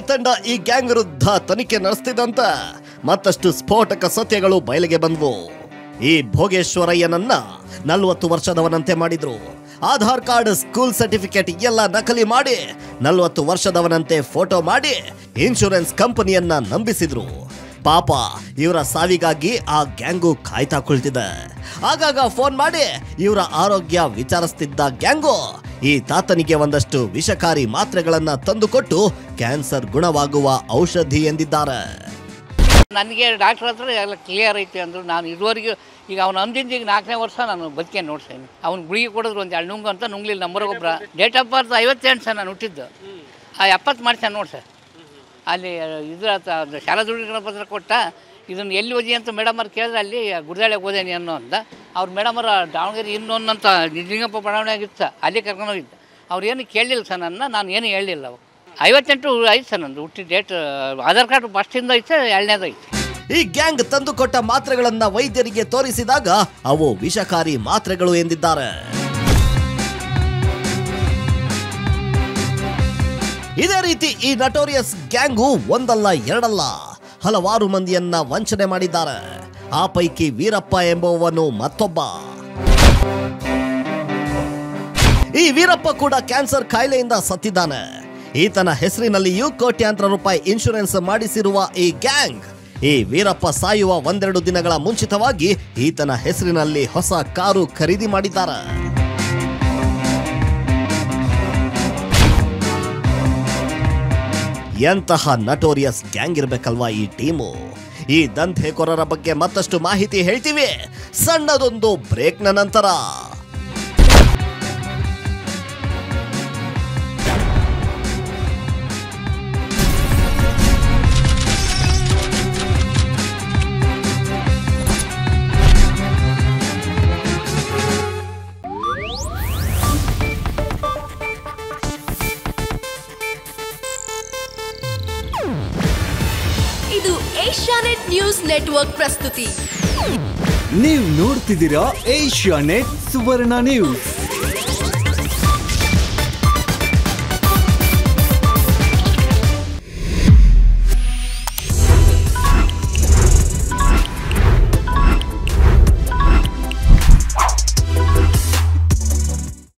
ತಂಡ ಈ ಗ್ಯಾಂಗ್ ವಿರುದ್ಧ ತನಿಖೆ ನಡೆಸ್ತಿದ್ದಂತ ಮತ್ತಷ್ಟು ಸ್ಫೋಟಕ ಸತ್ಯಗಳು ಬಯಲಿಗೆ ಬಂದ್ವು ಈ ಭೋಗೇಶ್ವರಯ್ಯನನ್ನ ನಲ್ವತ್ತು ವರ್ಷದವನಂತೆ ಮಾಡಿದ್ರು ಆಧಾರ್ ಕಾರ್ಡ್ ಸ್ಕೂಲ್ ಸರ್ಟಿಫಿಕೇಟ್ ಎಲ್ಲ ನಕಲಿ ಮಾಡಿ ನಲ್ವತ್ತು ವರ್ಷದವನಂತೆ ಫೋಟೋ ಮಾಡಿ ಇನ್ಶೂರೆನ್ಸ್ ಕಂಪನಿಯನ್ನ ನಂಬಿಸಿದ್ರು ಪಾಪ ಇವರ ಸಾವಿಗಾಗಿ ಆ ಗ್ಯಾಂಗು ಕಾಯ್ತಾ ಕುಳಿತಿದೆ ಆಗಾಗ ಫೋನ್ ಮಾಡಿ ಇವರ ಆರೋಗ್ಯ ವಿಚಾರಿಸ್ತಿದ್ದ ಗ್ಯಾಂಗು ಈ ತಾತನಿಗೆ ಒಂದಷ್ಟು ವಿಷಕಾರಿ ಮಾತ್ರೆಗಳನ್ನ ತಂದುಕೊಟ್ಟು ಕ್ಯಾನ್ಸರ್ ಗುಣವಾಗುವ ಔಷಧಿ ಎಂದಿದ್ದಾರೆ ನನಗೆ ಡಾಕ್ಟ್ರ್ ಹತ್ರ ಎಲ್ಲ ಕ್ಲಿಯರ್ ಐತಿ ಅಂದರು ನಾನು ಇದುವರೆಗೂ ಈಗ ಅವ್ನು ಅಂದಿಂದ ಈಗ ನಾಲ್ಕನೇ ವರ್ಷ ನಾನು ಬದುಕೆ ನೋಡ್ಸೇನೆ ಅವ್ನು ಗುಳಿಗೆ ಕೊಡಿದ್ರು ಒಂದು ಎರಡು ನುಂಗು ಅಂತ ನುಂಗ್ಲಿಲ್ಲ ನಂಬರ್ ಗೊಬ್ಬರ ಡೇಟ್ ಆಫ್ ಬರ್ತ್ ಐವತ್ತೆಂಟು ಸರ್ ನಾನು ಹುಟ್ಟಿದ್ದು ಆ ಎಪ್ಪತ್ತು ಮಾಡ್ಸ್ಯಾನ ನೋಡಿ ಸರ್ ಅಲ್ಲಿ ಇದ್ರ ಹತ್ರ ಅದು ಶಾಲಾ ದುಡ್ಡಿನ ಪತ್ರ ಕೊಟ್ಟ ಇದನ್ನು ಎಲ್ಲಿ ಓದಿ ಅಂತ ಮೇಡಮ್ ಅವ್ರು ಕೇಳಿದ್ರೆ ಅಲ್ಲಿ ಗುರುದಾಳಿಗೆ ಓದೇನಿ ಅನ್ನೋ ಅಂತ ಅವ್ರು ಮೇಡಮ್ ಅವ್ರ ದಾವಣಗೆರೆ ಇನ್ನೊಂದಂತ ನಿಜಲಿಂಗಪ್ಪ ಬಡಾವಣೆ ಆಗಿತ್ತು ಅಲ್ಲಿ ಕರ್ಕೊಂಡೋಗಿದ್ದೆ ಅವ್ರು ಏನು ಕೇಳಲಿಲ್ಲ ಸರ್ ನನ್ನ ನಾನು ಏನು ಹೇಳಲಿಲ್ಲ ಅವಾಗ ಐವತ್ತೆಂಟು ಐತೆ ಸರ್ ನಂದು ಹುಟ್ಟಿದ ಡೇಟ್ ಆಧಾರ್ ಕಾರ್ಡ್ ಫಸ್ಟಿಂದ ಐತೆ ಎರಡನೇದು ಐತೆ ಈ ಗ್ಯಾಂಗ್ ತಂದುಕೊಟ್ಟ ಮಾತ್ರೆಗಳನ್ನ ವೈದ್ಯರಿಗೆ ತೋರಿಸಿದಾಗ ಅವು ವಿಷಕಾರಿ ಮಾತ್ರೆಗಳು ಎಂದಿದ್ದಾರೆ ಇದೇ ರೀತಿ ಈ ನಟೋರಿಯಸ್ ಗ್ಯಾಂಗು ಒಂದಲ್ಲ ಎರಡಲ್ಲ ಹಲವಾರು ಮಂದಿಯನ್ನ ವಂಚನೆ ಮಾಡಿದ್ದಾರೆ ಆ ಪೈಕಿ ವೀರಪ್ಪ ಎಂಬುವವನು ಮತ್ತೊಬ್ಬ ಈ ವೀರಪ್ಪ ಕೂಡ ಕ್ಯಾನ್ಸರ್ ಕಾಯಿಲೆಯಿಂದ ಸತ್ತಿದ್ದಾನೆ ಈತನ ಹೆಸರಿನಲ್ಲಿಯೂ ಕೋಟ್ಯಾಂತರ ರೂಪಾಯಿ ಇನ್ಶೂರೆನ್ಸ್ ಮಾಡಿಸಿರುವ ಈ ಗ್ಯಾಂಗ್ ಈ ವೀರಪ್ಪ ಸಾಯುವ ಒಂದೆರಡು ದಿನಗಳ ಮುಂಚಿತವಾಗಿ ಈತನ ಹೆಸರಿನಲ್ಲಿ ಹೊಸ ಕಾರು ಖರೀದಿ ಮಾಡಿದ್ದಾರೆ ಎಂತಹ ನಟೋರಿಯಸ್ ಗ್ಯಾಂಗ್ ಇರ್ಬೇಕಲ್ವಾ ಈ ಟೀಮು ಈ ದಂಧೆಕೋರರ ಬಗ್ಗೆ ಮತ್ತಷ್ಟು ಮಾಹಿತಿ ಹೇಳ್ತೀವಿ ಸಣ್ಣದೊಂದು ಬ್ರೇಕ್ನ ನಂತರ ಇದು ಏಷ್ಯಾನೆಟ್ ನ್ಯೂಸ್ ನೆಟ್ವರ್ಕ್ ಪ್ರಸ್ತುತಿ ನೀವು ನೋಡ್ತಿದ್ದೀರಾ ಏಷ್ಯಾ ನೆಟ್ ಸುವರ್ಣ ನ್ಯೂಸ್